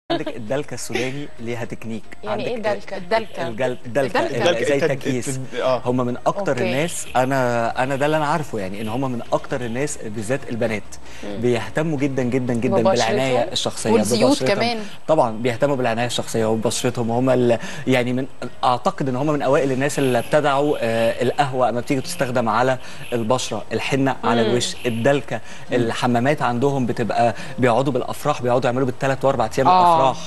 عندك الدلكه السوداني ليها تكنيك يعني عندك ايه دلكة؟ الدلكة. الجل... الدلكه الدلكة. اللي زي الدلكة. تكييس التد- آه. هم من اكتر أوكي. الناس انا انا ده اللي انا عارفه يعني ان هم من اكتر الناس بالذات البنات بيهتموا جدا جدا جدا ببشرتهم بالعنايه الشخصيه والزيوت ببشرتهم. كمان. طبعا بيهتموا بالعنايه الشخصيه وببشرتهم هم ال... يعني من اعتقد ان هم من اوائل الناس اللي ابتدعوا آه القهوه اما بتيجي تستخدم على البشره الحنه على الوش الدلكه الحمامات عندهم بتبقى بيقعدوا بالافراح بيقعدوا يعملوا بالثلاث واربع ايام آه. الافراح